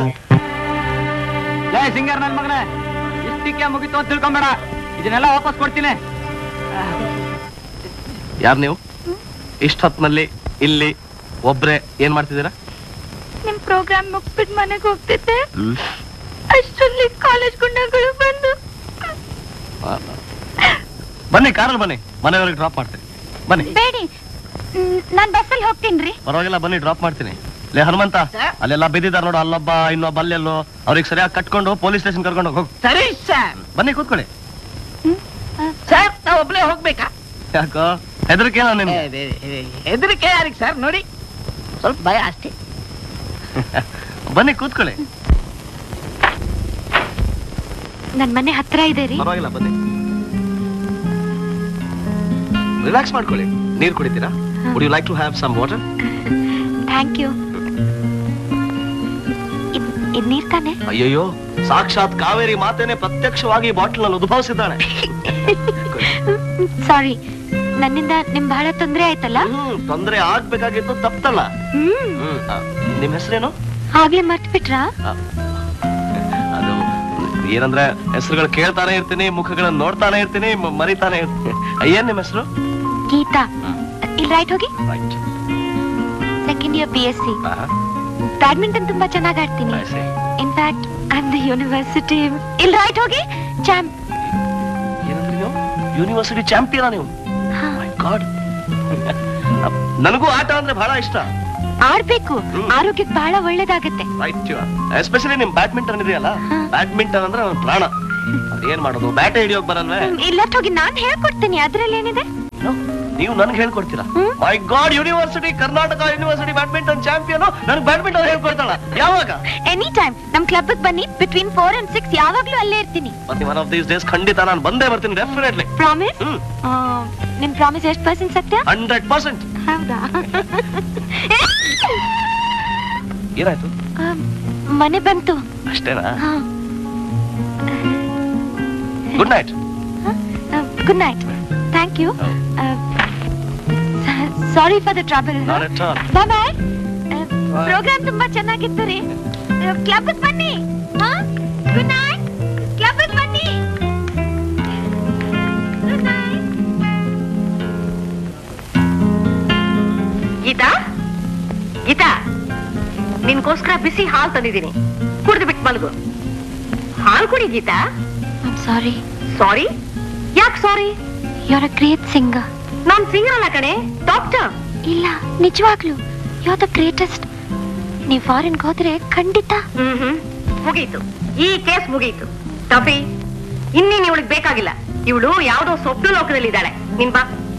ಲೇ ಸಿಂಗರ್ ನನ್ ಮಗನೇ ಇಷ್ಟಕ್ಕೆ ಮುಗಿತು ಅಂತ ತಿಳ್ಕೊಂಬೇಡ ಇದನ್ನೆಲ್ಲ ವಾಪಸ್ ಕೊಡ್ತೀನಿ ಯಾರು ನೀವು ಇಷ್ಟ ಹೊತ್ನಲ್ಲಿ ಇಲ್ಲಿ ಒಬ್ರೆ ಏನ್ ಮಾಡ್ತಿದ್ದೀರಾ ನಿಮ್ ಪ್ರೋಗ್ರಾಮ್ ಮುಗ್ಬಿಟ್ ಮನೆಗೆ ಹೋಗ್ತಿದ್ದೆ ಅಷ್ಟರಲ್ಲಿ ಕಾಲೇಜ್ ಗುಂಡಗಳು ಬಂದು ಆ, ಬನ್ನಿ ಕಾರಲ್ಲಿ ಬನ್ನಿ ಮನೆಯವ್ರಿಗೆ ಡ್ರಾಪ್ ಮಾಡ್ತೀನಿ ಬನ್ನಿ ಬೇಡಿ ನಾನ್ ಬಸ್ಸಲ್ಲಿ ಹೋಗ್ತೀನಿ ಪರವಾಗಿಲ್ಲ ಬನ್ನಿ ಡ್ರಾಪ್ ಮಾಡ್ತೀನಿ ಲೇ ಹನುಮಂತ ಅಲ್ಲೆಲ್ಲ ಬಿದ್ದಿದ್ದಾರೆ ನೋಡು ಅಲ್ಲೊಬ್ಬ ಇನ್ನೊಬ್ಬ ಅಲ್ಲೆಲ್ಲೋ ಅವ್ರಿಗೆ ಸರಿಯಾಗಿ ಕಟ್ಕೊಂಡು ಪೊಲೀಸ್ ಸ್ಟೇಷನ್ ಕರ್ಕೊಂಡು ಹೋಗಿ ಸರಿ ಸರ್ ಬನ್ನಿ ಕೂತ್ಕೊಳ್ಳಿ ಸರ್ ನಾವು ಒಬ್ಳೆ ಹೋಗ್ಬೇಕಾ ಯಾಕೋ ಹೆದರಿಕೆ ನಿಮ್ಗೆ ಹೆದರಿಕೆ ಯಾರಿಗೆ ಸರ್ ನೋಡಿ ಸ್ವಲ್ಪ ಭಯ ಅಷ್ಟೇ ಬನ್ನಿ ಕೂತ್ಕೊಳ್ಳಿ ನನ್ ಮನೆ ಹತ್ರ ಇದೆ ರೀ ಪರವಾಗಿಲ್ಲ ಬನ್ನಿ ರಿಲ್ಯಾಕ್ಸ್ ಮಾಡ್ಕೊಳ್ಳಿ ನೀರ್ ಕುಡಿತೀರಾ would you like to have some water thank you ಇದ್ ನೀರ್ ತಾನೆ ಅಯ್ಯಯ್ಯೋ ಸಾಕ್ಷಾತ್ ಕಾವೇರಿ ಮಾತೇನೆ ಪ್ರತ್ಯಕ್ಷವಾಗಿ ಬಾಟಲ್ ನಲ್ಲಿ ಉದ್ಭವಿಸಿದ್ದಾಳೆ ಸಾರಿ ನನ್ನಿಂದ ನಿಮ್ ಬಹಳ ತೊಂದ್ರೆ ಆಯ್ತಲ್ಲ ಹ್ಮ್ ತೊಂದ್ರೆ ಆಗ್ಬೇಕಾಗಿತ್ತು ತಪ್ಪಲ್ಲ ಹ್ಮ್ ಹ್ಮ್ ಆ, ನಿಮ್ ಹೆಸರೇನು ಆಗ್ಲೇ ಮರ್ತ್ ಬಿಟ್ರಾ ಅದು ಏನಂದ್ರೆ ಹೆಸರುಗಳು ಕೇಳ್ತಾನೆ ಇರ್ತೀನಿ ಮುಖಗಳನ್ನ ನೋಡ್ತಾನೆ ಇರ್ತೀನಿ ಮ- ಮರಿತಾನೆ ಇರ್ತೀನಿ ಏನ್ ನಿಮ್ ಹೆಸರು ಗೀತಾ ಇಲ್ಲಿ ರೈಟ್ ಹೋಗಿ right second year B S C badminton ತುಂಬಾ ಚೆನ್ನಾಗಿ ಆಡ್ತೀನಿ ಇನ್ಫ್ಯಾಕ್ಟ್ ಐ ದ ಯೂನಿವರ್ಸಿಟಿ ಇಲ್ಲಿ ರೈಟ್ ಹೋಗಿ ಚಾಂಪ್ ಏನಂದ್ರೆ ನೀವು ಯೂನಿವರ್ಸಿಟಿ ಚಾಂಪಿಯನ್ ನೀವು ಮೈ ಗಾಡ್ ನನಗೂ ಆಟ ಅಂದ್ರೆ ಬಹಳ ಇಷ್ಟ ಆಡ್ಬೇಕು ಹ್ಮ್. ಆರೋಗ್ಯಕ್ಕೆ ಬಹಳ ಒಳ್ಳೇದಾಗತ್ತೆ ರೈಟ್ ಎಸ್ಪೆಷಲಿ ನಿಮ್ ಬ್ಯಾಡ್ಮಿಂಟನ್ ಇದೆಯಲ್ಲ ಬ್ಯಾಡ್ಮಿಂಟನ್ ಅಂದ್ರೆ ನನ್ ಪ್ರಾಣ ಅದ್ ಏನ್ ಮಾಡೋದು ಬ್ಯಾಟೆ ಹಿಡಿಯೋಕ್ ಬರಲ್ವೇ ಇಲ್ಲ ಹೋಗಿ ನಾನ್ ಹೇಳ್ಕೊಡ್ತೀನಿ ಅದ್ರಲ್ಲಿ ಏನಿದೆ ನೀವು ನನ್ಗೆ ಹೇಳ್ಕೊಡ್ತೀರಾ hmm. My god university Karnataka university badminton champion ನನ್ಗೆ ಬ್ಯಾಡ್ಮಿಂಟನ್ ಹೇಳ್ಕೊಡ್ತಾಳ ಯಾವಾಗ ಎನಿ ಟೈಮ್ ನಮ್ ಕ್ಲಬ್ ಬನ್ನಿ ಬಿಟ್ವೀನ್ ಫೋರ್ ಅಂಡ್ ಸಿಕ್ಸ್ ಯಾವಾಗ್ಲೂ ಅಲ್ಲೇ ಇರ್ತೀನಿ ಮತ್ತೆ ಒನ್ ಆಫ್ ದೀಸ್ ಡೇಸ್ ಖಂಡಿತ ನಾನು ಬಂದೇ ಬರ್ತೀನಿ ಡೆಫಿನೆಟ್ಲಿ ಪ್ರಾಮಿಸ್ ಹ್ಮ್ ನಿಮ್ ಪ್ರಾಮಿಸ್ ಎಷ್ಟು ಪರ್ಸೆಂಟ್ ಸತ್ಯ ಹಂಡ್ರೆಡ್ ಪರ್ಸೆಂಟ್ ಹೌದಾ ಏನಾಯ್ತು ಆ, ಮನೆ ಬಂತು ಅಷ್ಟೇನಾ ಹಾ good night good night thank you sorry for the trouble not at all bye bye program ತುಂಬಾ ಚೆನ್ನಾಗಿತ್ತು ರೀ ಕ್ಲಬ್ ಬನ್ನಿ ಗುಡ್ ನೈಟ್ ಕ್ಲಬ್ ಬನ್ನಿ ಗುಡ್ ನೈಟ್ ಗೀತಾ ಗೀತಾ ನಿನ್ಗೋಸ್ಕರ ಬಿಸಿ ಹಾಲು ತಂದಿದ್ದೀನಿ ಕುಡಿದು ಬಿಟ್ಟು ಮಲಗು ಹಾಲು ಕುಡಿ ಗೀತಾ ಐಮ್ ಸಾರಿ ಸಾರಿ ಯಾಕೆ sorry you are a great singer ನಾನ್ ಸಿಂಗರ್ ಅಲ್ಲ ಕಣೆ ಡಾಕ್ಟರ್ ಇಲ್ಲ ನಿಜವಾಗ್ಲು ಯು ಆರ್ ದ ಗ್ರೇಟೆಸ್ಟ್ ನೀವು ಫಾರಿನ್ಗೆ ಹೋದ್ರೆ ಖಂಡಿತ ಹ್ಮ್ ಹ್ಮ್ ಮುಗೀತು ಈ ಕೇಸ್ ಮುಗೀತು ಟಫಿ ಇನ್ನೇನು ಇವಳಿಗೆ ಬೇಕಾಗಿಲ್ಲ ಇವಳು ಯಾವ್ದೋ ಸ್ವಪ್ನ ಲೋಕದಲ್ಲಿ ಇದ್ದಾಳೆ ನಿನ್ ಬಾ